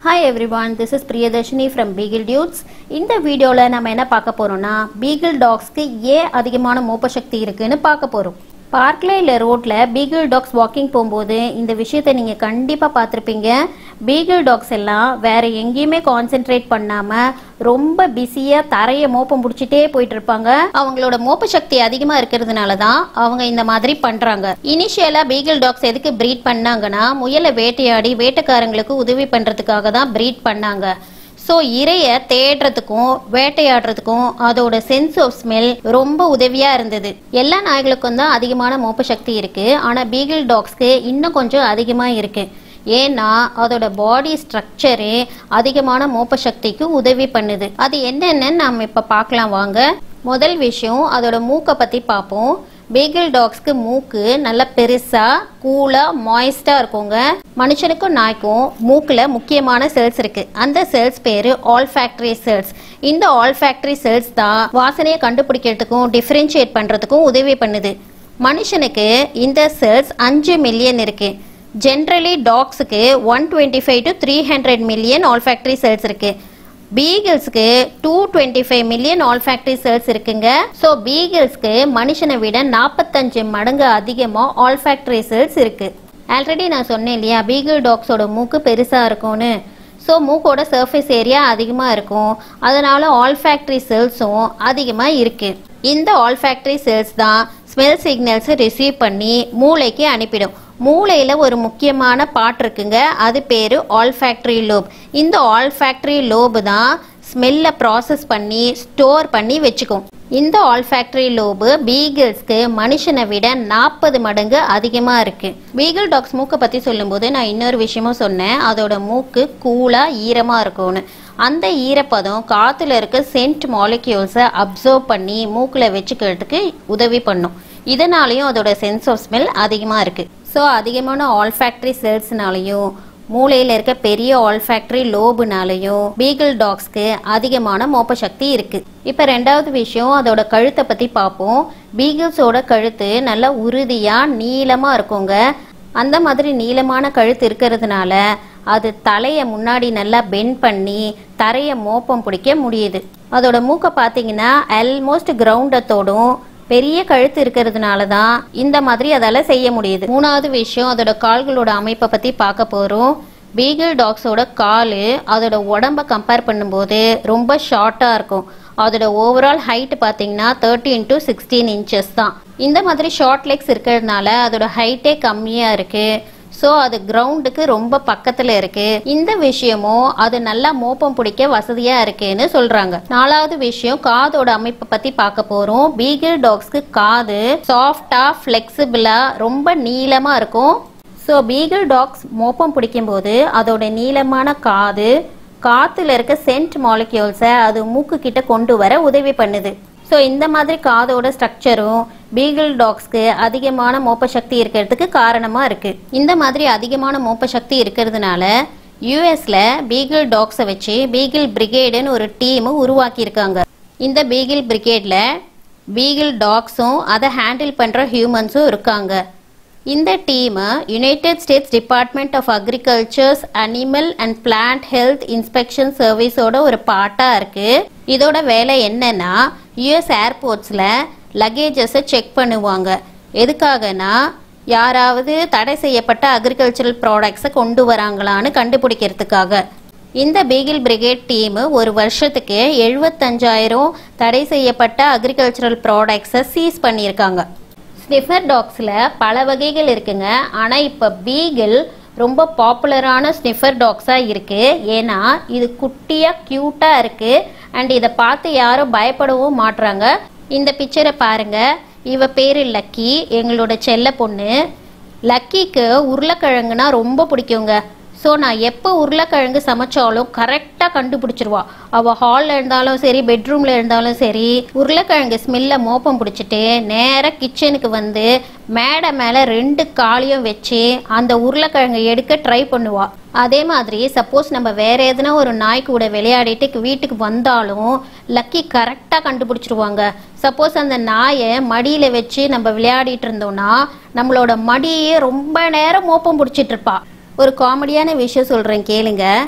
hi everyone this is Priyadarshini from beagle dudes இந்த வீடியோவில் நம்ம என்ன பார்க்க போறோம்னா பீகிள் டாக்ஸ்க்கு ஏன் அதிகமான மோப்ப சக்தி இருக்குன்னு பார்க்க போறோம் பார்க்ல இல்லை ரோட்டில் பீகிள் டாக்ஸ் வாக்கிங் போகும்போது இந்த விஷயத்தை நீங்கள் கண்டிப்பாக பார்த்துருப்பீங்க பீகிள் டாக்ஸ் எல்லாம் வேற எங்கேயுமே கான்சென்ட்ரேட் பண்ணாமல் ரொம்ப பிஸியாக தரையை மோப்பம் பிடிச்சிட்டே போயிட்டு இருப்பாங்க அவங்களோட மோப்ப சக்தி அதிகமாக இருக்கிறதுனால தான் அவங்க இந்த மாதிரி பண்ணுறாங்க இனிஷியலாக பீகிள் டாக்ஸ் எதுக்கு ப்ரீட் பண்ணாங்கன்னா முயலை வேட்டையாடி வேட்டைக்காரங்களுக்கு உதவி பண்ணுறதுக்காக தான் ப்ரீட் பண்ணாங்க ஸோ இரையை தேடுறதுக்கும் வேட்டையாடுறதுக்கும் அதோட சென்ஸ் ஆஃப் ஸ்மெல் ரொம்ப உதவியா இருந்தது எல்லா நாய்களுக்கும் தான் அதிகமான மோப்ப சக்தி இருக்கு ஆனா பீகிள் டாக்ஸ்க்கு இன்னும் கொஞ்சம் அதிகமா இருக்கு ஏன்னா அதோட பாடி ஸ்ட்ரக்சரே அதிகமான மோப்ப சக்திக்கு உதவி பண்ணுது அது என்னென்னு நம்ம இப்ப பார்க்கலாம் வாங்க முதல் விஷயம் அதோட மூக்கை பத்தி பார்ப்போம் பீகிள் டாக்ஸ்க்கு மூக்கு நல்ல பெருசா கூலா மாய்ஸ்டா இருக்குங்க மனுஷனுக்கும் நாய்க்கும் மூக்குல முக்கியமான செல்ஸ் இருக்கு அந்த செல்ஸ் பேரு ஆல்ஃபேக்டரி செல்ஸ் இந்த ஆல்ஃபேக்டரி செல்ஸ் தான் வாசனையை கண்டுபிடிக்கிறதுக்கும் டிஃபரன்ஷியேட் பண்றதுக்கும் உதவி பண்ணுது மனுஷனுக்கு இந்த செல்ஸ் அஞ்சு மில்லியன் இருக்கு ஜென்ரலி டாக்ஸுக்கு one twenty five to three hundred million olfactory cells இருக்கு பீகிள்ஸ்க்கு two twenty five million olfactory cells இருக்குங்க ஸோ பீகிள்ஸ்க்கு மனுஷனை விட நாற்பத்தஞ்சு மடங்கு அதிகமாக ஆல்ஃபேக்டரி செல்ஸ் இருக்கு ஆல்ரெடி நான் சொன்னேன் இல்லையா பீகிள் டாக்ஸோட மூக்கு பெருசாக இருக்கும்னு ஸோ மூக்கோட சர்ஃபேஸ் ஏரியா அதிகமாக இருக்கும் அதனால ஆல்ஃபேக்டரி செல்ஸும் அதிகமாக இருக்கு இந்த ஆல்ஃபேக்டரி செல்ஸ் தான் ஸ்மெல் சிக்னல்ஸை ரிசீவ் பண்ணி மூளைக்கு அனுப்பிடும் மூளையில் ஒரு முக்கியமான பாட் இருக்குங்க அது பேர் ஆல்ஃபேக்டரி லோப் இந்த ஆல்ஃபேக்டரி லோபு தான் ஸ்மெல்லை ப்ராசஸ் பண்ணி ஸ்டோர் பண்ணி வச்சுக்கும் இந்த ஆல்ஃபேக்டரி லோபு பீகிள்ஸ்க்கு மனுஷனை விட நாற்பது மடங்கு அதிகமாக இருக்கு பீகிள் டாக்ஸ் மூக்கை பற்றி சொல்லும்போது நான் இன்னொரு விஷயமும் சொன்னேன் அதோட மூக்கு கூலாக ஈரமாக இருக்கும்னு அந்த ஈரப்பதம் காற்றுல இருக்க சென்ட் மாலிக்யூல்ஸை அப்சர்வ் பண்ணி மூக்கில் வச்சுக்கிறதுக்கு உதவி பண்ணும் இதனாலையும் அதோட சென்ஸ் ஆஃப் ஸ்மெல் அதிகமாக இருக்குது ஸோ அதிகமான ஆல்ஃபேக்டரி செல்ஸ்னாலையும் மூளையில் இருக்க பெரிய ஆல்ஃபேக்டரி லோபுனாலையும் பீகிள் டாக்ஸ்க்கு அதிகமான மோப்ப சக்தி இருக்கு இப்போ ரெண்டாவது விஷயம் அதோட கழுத்தை பற்றி பார்ப்போம் பீகிள்ஸோட கழுத்து நல்லா உறுதியாக நீளமாக இருக்குங்க அந்த மாதிரி நீளமான கழுத்து இருக்கிறதுனால அது தலையை முன்னாடி நல்லா பெண்ட் பண்ணி தரையை மோப்பம் பிடிக்க முடியுது அதோட மூக்கை பார்த்தீங்கன்னா ஆல்மோஸ்ட் கிரவுண்டத்தோடும் பெரிய கழுத்து இருக்கிறதுனால தான் இந்த மாதிரி அதால செய்ய முடியுது மூணாவது விஷயம் அதோட கால்களோட அமைப்பை பத்தி பார்க்க போறோம் பீகிள் டாக்ஸோட கால் அதோட உடம்ப கம்பேர் பண்ணும்போது ரொம்ப ஷார்ட்டா இருக்கும் அதோட ஓவரால் ஹைட் பார்த்தீங்கன்னா தேர்ட்டி இன்டூ சிக்ஸ்டீன் இன்ச்சஸ் தான் இந்த மாதிரி ஷார்ட் லெக்ஸ் இருக்கிறதுனால அதோட ஹைட்டே கம்மியா இருக்கு ஸோ அது கிரவுண்டுக்கு ரொம்ப பக்கத்தில் இருக்கு இந்த விஷயமும் அது நல்லா மோப்பம் பிடிக்க வசதியா இருக்குன்னு சொல்றாங்க நாலாவது விஷயம் காதோட அமைப்பை பத்தி பார்க்க போறோம் பீகிள் டாக்ஸ்க்கு காது சாஃப்டா ஃபிளெக்சிபிளா ரொம்ப நீளமா இருக்கும் ஸோ பீகிள் டாக்ஸ் மோப்பம் பிடிக்கும்போது அதோட நீளமான காது காத்துல இருக்க சென்ட் மாலிக்யூல்ஸை அது மூக்கு கிட்ட கொண்டு வர உதவி பண்ணுது ஸோ இந்த மாதிரி காதோட ஸ்ட்ரக்சரும் பீகிள் டாக்ஸ்க்கு அதிகமான மோப்ப சக்தி இருக்கிறதுக்கு காரணமா இருக்கு இந்த மாதிரி அதிகமான மோப்ப சக்தி இருக்கிறதுனால யூஎஸ்ல பீகிள் டாக்ஸை வச்சு பீகிள் பிரிகேடுன்னு ஒரு டீம் உருவாக்கியிருக்காங்க இந்த பீகிள் பிரிகேட்ல பீகிள் டாக்ஸும் அதை ஹேண்டில் பண்ற ஹியூமன்ஸும் இருக்காங்க இந்த team United States Department of agriculture's animal and plant health inspection சர்வீஸோட ஒரு பார்ட்டாக இருக்கு இதோட வேலை என்னன்னா யுஎஸ் ஏர்போர்ட்ஸில் லக்கேஜஸை செக் பண்ணுவாங்க எதுக்காகனா யாராவது தடை செய்யப்பட்ட அக்ரிகல்ச்சரல் ப்ராடக்ட்ஸை கொண்டு வராங்களான்னு கண்டுபிடிக்கிறதுக்காக இந்த பீகிள் பிரிகேட் டீம் ஒரு வருஷத்துக்கு எழுபத்தஞ்சாயிரம் தடை செய்யப்பட்ட அக்ரிகல்ச்சரல் ப்ராடக்ட்ஸை சீஸ் பண்ணியிருக்காங்க ஸ்னிஃபர் டாக்ஸில் பல வகைகள் இருக்குங்க ஆனால் இப்போ பீகிள் ரொம்ப பாப்புலரான ஸ்னிஃபர் டாக்ஸாக இருக்குது ஏன்னா இது குட்டியாக க்யூட்டாக இருக்குது அண்ட் இதை பார்த்து யாரும் பயப்படவும் மாட்றாங்க இந்த பிக்சரை பாருங்க இவ பேர் லக்கி எங்களோட செல்ல பொண்ணு லக்கிக்கு உருளைக்கிழங்குனா ரொம்ப பிடிக்குங்க ஸோ நான் எப்போ உருளைக்கிழங்கு சமைச்சாலும் கரெக்டாக கண்டுபிடிச்சிருவா அவள் ஹாலில் இருந்தாலும் சரி பெட்ரூமில் இருந்தாலும் சரி உருளைக்கிழங்கு ஸ்மெல்ல மோப்பம் பிடிச்சிட்டு நேராக கிச்சனுக்கு வந்து மேடை மேலே ரெண்டு காலையும் வச்சு அந்த உருளைக்கிழங்கை எடுக்க ட்ரை பண்ணுவா அதே மாதிரி சப்போஸ் நம்ம வேற எதுனா ஒரு நாய் கூட விளையாடிட்டு வீட்டுக்கு வந்தாலும் லக்கி கரெக்டாக கண்டுபிடிச்சிருவாங்க சப்போஸ் அந்த நாயை மடியில் வச்சு நம்ம விளையாடிட்டு இருந்தோம்னா நம்மளோட மடியே ரொம்ப நேரம் மோப்பம் பிடிச்சிட்டு இருப்பா ஒரு காமெடியான விஷயம் சொல்கிறேன் கேளுங்க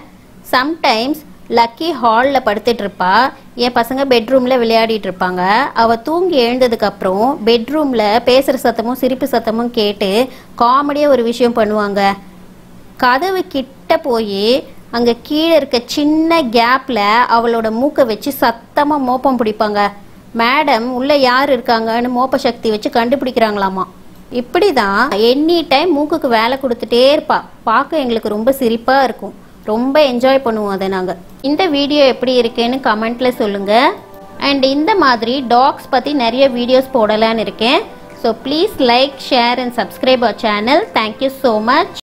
சம்டைம்ஸ் லக்கி ஹாலில் படுத்துட்டு இருப்பா என் பசங்க பெட்ரூமில் விளையாடிட்டு இருப்பாங்க அவள் தூங்கி எழுந்ததுக்கப்புறம் பெட்ரூமில் பேசுகிற சத்தமும் சிரிப்பு சத்தமும் கேட்டு காமெடியாக ஒரு விஷயம் பண்ணுவாங்க கதவு கிட்ட போய் அங்கே கீழே இருக்க சின்ன கேப்பில் அவளோட மூக்கை வச்சு சத்தமாக மோப்பம் பிடிப்பாங்க மேடம் உள்ளே யார் இருக்காங்கன்னு மோப்ப சக்தி வச்சு கண்டுபிடிக்கிறாங்களாமா இப்படி தான் எனி டைம் மூக்குக்கு வேலை கொடுத்துட்டே இருப்பா பார்க்க எங்களுக்கு ரொம்ப சிரிப்பாக இருக்கும் ரொம்ப என்ஜாய் பண்ணுவோம் அதை நாங்கள் இந்த வீடியோ எப்படி இருக்குன்னு கமெண்ட்ல சொல்லுங்க அண்ட் இந்த மாதிரி டாக்ஸ் பற்றி நிறைய வீடியோஸ் போடலான்னு இருக்கேன் so please like share and subscribe our channel thank you so much